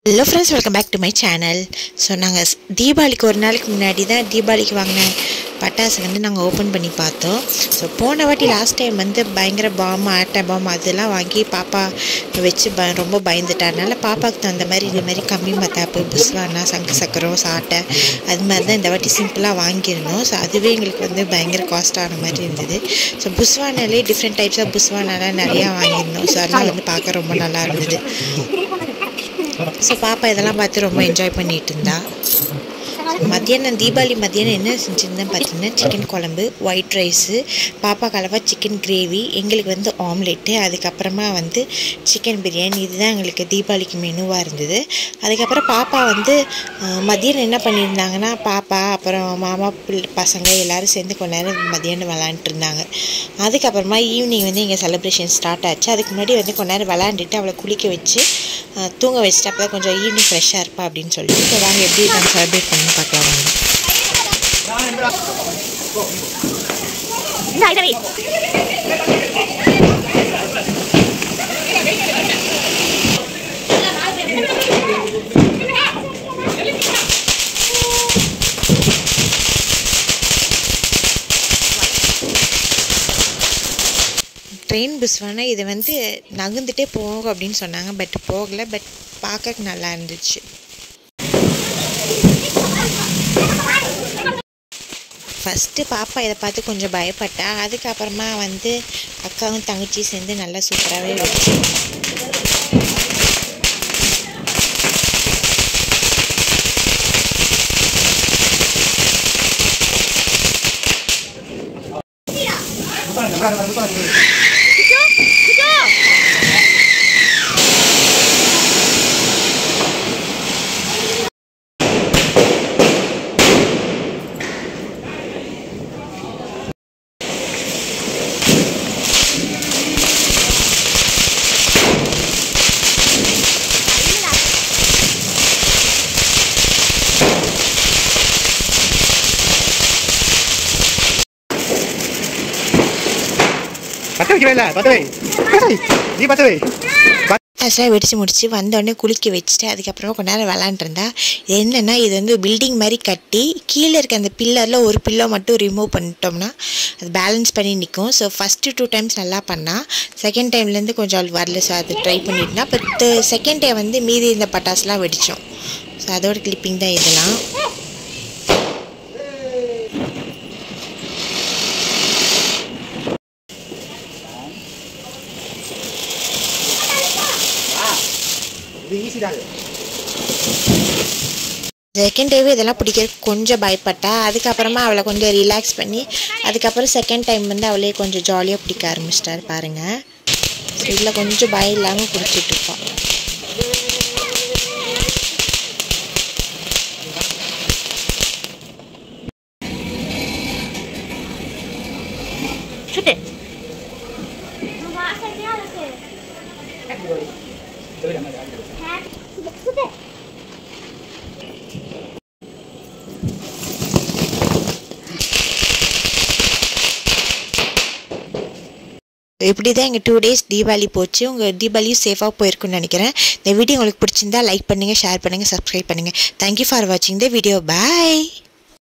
Hello friends welcome back to my channel so நாங்கள் தீபாவளிக்கு ஒரு நாளைக்கு முன்னாடி தான் தீபாவளிக்கு வாங்கின பட்டாசு வந்து நாங்கள் ஓப்பன் பண்ணி பார்த்தோம் ஸோ போன வாட்டி லாஸ்ட் டைம் வந்து பயங்கர பாம் ஆட்டை பாம் அதெல்லாம் வாங்கி பாப்பா வச்சு ப ரொம்ப பயந்துட்டாருனால பாப்பாவுக்கு தகுந்த மாதிரி இது மாதிரி கம்மி மத்தாப்பு புஸ்வானா சங்கு சக்கரம் சாட்டை அது மாதிரி தான் இந்த வாட்டி சிம்பிளாக வாங்கியிருந்தோம் ஸோ அதுவே எங்களுக்கு வந்து பயங்கர காஸ்டான மாதிரி இருந்தது ஸோ புஸ்வானாலே டிஃப்ரெண்ட் டைப்ஸ் ஆஃப் புஸ்வானாலாம் நிறையா வாங்கியிருந்தோம் ஸோ அதெல்லாம் வந்து பார்க்க ரொம்ப நல்லா இருந்தது ஸோ பாப்பா இதெல்லாம் பார்த்து ரொம்ப என்ஜாய் பண்ணிட்டு இருந்தா மத்தியானம் தீபாவளி மத்தியானம் என்ன செஞ்சுருந்தேன் பார்த்தீங்கன்னா சிக்கன் குழம்பு ஒயிட் ரைஸு பாப்பா கலவா சிக்கன் கிரேவி எங்களுக்கு வந்து ஆம்லெட்டு அதுக்கப்புறமா வந்து சிக்கன் பிரியாணி இதுதான் எங்களுக்கு தீபாவளிக்கு மெனுவாக இருந்தது அதுக்கப்புறம் பாப்பா வந்து அஹ், மதியானம் என்ன பண்ணியிருந்தாங்கன்னா பாப்பா அப்புறம் மாமா பிள்ளை பசங்க எல்லாரும் சேர்ந்து கொஞ்ச நேரம் மதியானம் விளாண்டுட்டு இருந்தாங்க அதுக்கப்புறமா ஈவினிங் வந்து எங்கள் செலிப்ரேஷன் ஸ்டார்ட் ஆச்சு அதுக்கு முன்னாடி வந்து கொஞ்ச நேரம் விளாண்டுட்டு அவளை குளிக்க வச்சு அஹ், தூங்க வச்சுட்டு அப்போ தான் கொஞ்சம் ஈவினிங் ஃப்ரெஷ்ஷாக இருப்பா அப்படின்னு சொல்லிட்டு இப்போ வாங்க எப்படி நாங்கள் செலிப்ரேட் பண்ணி பார்க்கலாம் வாங்க இந்த இதை வை. ட்ரெயின் புஸ்வானா இது வந்து நகர்ந்துட்டே போகும் அப்படின்னு சொன்னாங்க பட் போகலை பட் பார்க்க நல்லா இருந்துச்சு ஃபஸ்ட்டு பாப்பா இதை பார்த்து கொஞ்சம் பயப்பட்டா அதுக்கப்புறமா வந்து அக்காவும் தங்கச்சியும் சேர்ந்து நல்லா சூப்பராகவே வச்சு பத்த வைக்கவே இல்லை பத்த வை ஏய், நீ பத்த வை அதெல்லாம் வெடிச்சு முடிச்சு வந்தோடனே குளிக்க வச்சுட்டு அதுக்கப்புறமா கொஞ்ச நேரம் விளாண்டுருந்தா இது என்னென்னா இது வந்து பில்டிங் மாதிரி கட்டி கீழே இருக்க அந்த பில்லரில் ஒரு பில்லோ மட்டும் ரிமூவ் பண்ணிட்டோம்னா அது பேலன்ஸ் பண்ணி நிற்கும் ஸோ ஃபஸ்ட்டு டூ டைம்ஸ் நல்லா பண்ணா செகண்ட் டைம்லேருந்து கொஞ்சம் அவள் வரல ஸோ அது ட்ரை பண்ணிட்டுனா இப்போ செகண்ட் டே வந்து மீதி இந்த பட்டாசுலாம் வெடித்தோம் ஸோ அதோட கிளிப்பிங் தான் இதெல்லாம் இது ஈஸி தான் இது. செகண்ட் டேவே இதெல்லாம் பிடிக்கிறதுக்கு கொஞ்சம் பயப்பட்டா அதுக்கப்புறமா அவளை கொஞ்சம் ரிலாக்ஸ் பண்ணி அதுக்கப்புறம் செகண்ட் டைம் வந்து அவளே கொஞ்சம் ஜாலியாக பிடிக்க ஆரம்பிச்சிட்டாரு பாருங்க ஸோ இதில் கொஞ்சம் பயம் இல்லாமல் பிடிச்சிட்டு இருப்பான் சுட்டு இப்படி தான் எங்கள் டூ டேஸ் தீபாவளி போச்சு உங்கள் தீபாவளியும் சேஃபாக போயிருக்குன்னு நினைக்கிறேன் இந்த வீடியோ உங்களுக்கு பிடிச்சிருந்தா லைக் பண்ணுங்கள் ஷேர் பண்ணுங்கள் சப்ஸ்கிரைப் பண்ணுங்கள் தேங்க்யூ ஃபார் வாட்சிங் த வீடியோ பாய்